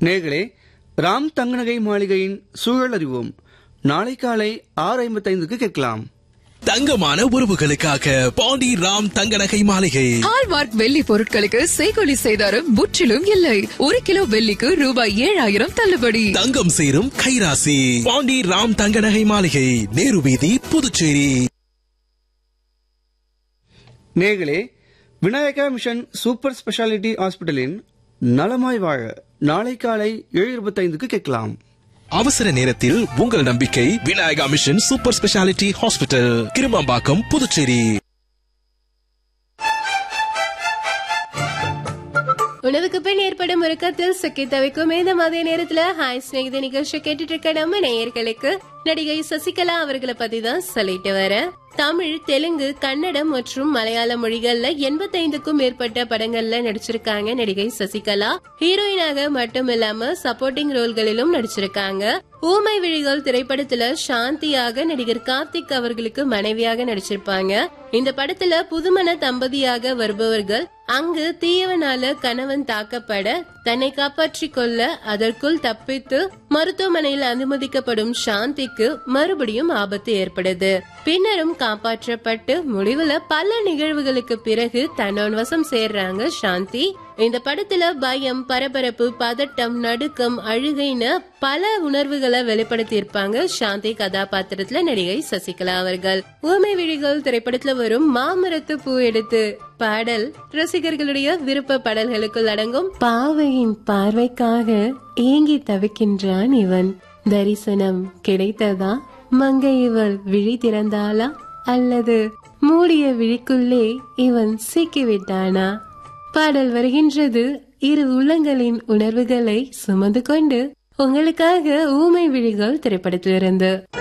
நேர்களே ராம் தங்கநகை மாளிகையின் சூழல் அறிவோம் நாளை காலை ஆறு ஐம்பத்தைந்துக்கு கேட்கலாம் தங்கமான உறவுகளுக்காக பாண்டி ராம் தங்க நகை மாளிகை ஹால்மார்க் வெள்ளி பொருட்களுக்கு செய்கொலி செய்தாரும் முற்றிலும் இல்லை ஒரு கிலோ வெள்ளிக்கு ரூபாய் ஏழாயிரம் தள்ளுபடி தங்கம் சேரும் கைராசி பாண்டி ராம் தங்க நகை மாளிகை நேரு வீதி புதுச்சேரி நேர்களே விநாயகா மிஷன் சூப்பர் ஸ்பெஷாலிட்டி ஹாஸ்பிட்டலின் நலமாய் வாழ நாளை காலை ஏழு இருபத்தைந்துக்கு கேட்கலாம் அவசர நேரத்தில் உங்கள் நம்பிக்கை Vinayaka mission super speciality hospital Kirumampakkam Puducherry உணவுக்கு பின் ஏற்படும் உறக்கத்தில் சிக்கி தவிக்கும் இந்த மதிய நேரத்துல ஹாய் ஸ்நேகித நிகழ்ச்சி கேட்டுட்டு இருக்க நம்ம நேயர்களுக்கு நடிகை சசிகலா அவர்களை பத்தி தான் சொல்லிட்டு வர தமிழ் தெலுங்கு கன்னடம் மற்றும் மலையாள மொழிகள்ல எண்பத்தைந்துக்கும் மேற்பட்ட படங்கள்ல நடிச்சிருக்காங்க நடிகை சசிகலா ஹீரோயினாக மட்டும் இல்லாம சப்போர்ட்டிங் ரோல்களிலும் நடிச்சிருக்காங்க ஊமை விழிகள் திரைப்படத்துல சாந்தியாக நடிகர் கார்த்திக் அவர்களுக்கு மனைவியாக நடிச்சிருப்பாங்க இந்த படத்துல புதுமண தம்பதியாக வருபவர்கள் அங்கு தீயவனால கணவன் தாக்கப்பட தன்னை காப்பாற்றிக் கொள்ள அதற்குள் தப்பித்து மருத்துவமனையில் அனுமதிக்கப்படும் சாந்திக்கு மறுபடியும் ஆபத்து ஏற்படுது பின்னரும் காப்பாற்றப்பட்டு முடிவுல பல நிகழ்வுகளுக்கு பிறகு தன்னோன் வசம் சேர்றாங்க சாந்தி இந்த படத்துல பயம் பரபரப்பு பதட்டம் நடுக்கம் அழுகைன்னு பல உணர்வுகளை வெளிப்படுத்தி இருப்பாங்க சாந்தி கதாபாத்திரத்துல நடிகை சசிகலா அவர்கள் ஊமை விழிகள் திரைப்படத்துல வரும் மாமரத்து பூ எடுத்து பாடல் ரசிகர்களுடைய விருப்ப பாடல்களுக்குள் அடங்கும் பாவையின் பார்வைக்காக ஏங்கி தவிக்கின்றான் இவன் தரிசனம் கிடைத்ததா மங்கை இவள் விழி திறந்தாளா அல்லது மூடிய விழிக்குள்ளே இவன் சிக்கிவிட்டானா பாடல் வருகின்றது இரு உள்ளங்களின் உணர்வுகளை சுமந்து கொண்டு உங்களுக்காக ஊமை விழிகள் திரைப்படத்திலிருந்து